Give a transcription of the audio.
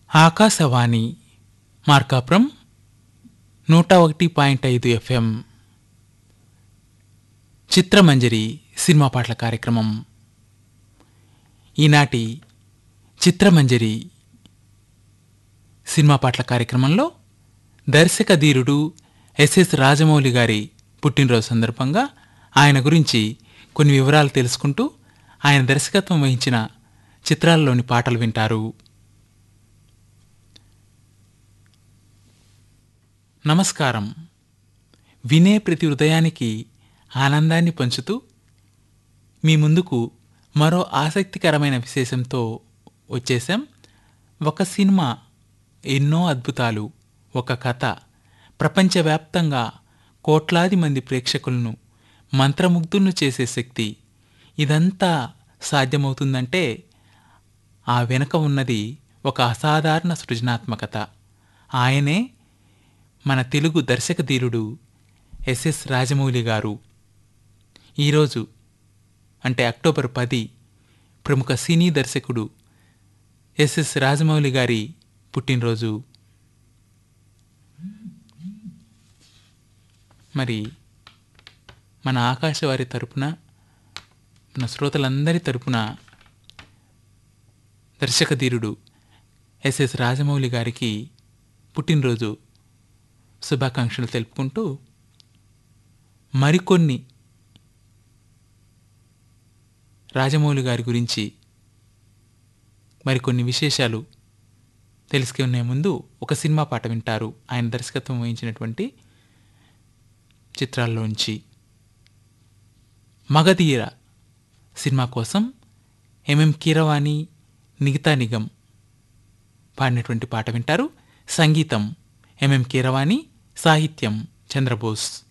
ఆకాశవాణి మార్కాపురం నూట ఒకటి పాయింట్ ఐదు ఎఫ్ఎం చిత్రమంజరి సినిమా పాటల కార్యక్రమం ఈనాటి చిత్రమంజరి సినిమా పాటల కార్యక్రమంలో దర్శక ధీరుడు ఎస్ఎస్ రాజమౌళి గారి పుట్టినరోజు సందర్భంగా ఆయన గురించి కొన్ని వివరాలు తెలుసుకుంటూ ఆయన దర్శకత్వం వహించిన చిత్రాల్లోని పాటలు వింటారు నమస్కారం వినే ప్రతి హృదయానికి ఆనందాన్ని పంచుతూ మీ ముందుకు మరో ఆసక్తికరమైన విశేషంతో వచ్చేసాం ఒక సినిమా ఎన్నో అద్భుతాలు ఒక కథ ప్రపంచవ్యాప్తంగా కోట్లాది మంది ప్రేక్షకులను మంత్రముగ్ధులను చేసే శక్తి ఇదంతా సాధ్యమవుతుందంటే ఆ వెనుక ఉన్నది ఒక అసాధారణ సృజనాత్మకత ఆయనే మన తెలుగు దర్శక ధీరుడు ఎస్ఎస్ రాజమౌళి గారు ఈరోజు అంటే అక్టోబర్ పది ప్రముఖ సినీ దర్శకుడు ఎస్ఎస్ రాజమౌళి గారి పుట్టినరోజు మరి మన ఆకాశవారి తరపున మన శ్రోతలందరి తరపున దర్శక ధీరుడు ఎస్ఎస్ రాజమౌళి గారికి పుట్టినరోజు శుభాకాంక్షలు తెలుపుకుంటూ మరికొన్ని రాజమౌళి గారి గురించి మరికొన్ని విశేషాలు తెలుసుకునే ముందు ఒక సినిమా పాట వింటారు ఆయన దర్శకత్వం వహించినటువంటి చిత్రాల్లోంచి మగధీర సినిమా కోసం ఎంఎం కీరవాణి నిగితా నిగం పాడినటువంటి పాట వింటారు సంగీతం ఎంఎం కీరవాణి సాహిత్యం చంద్రబోస్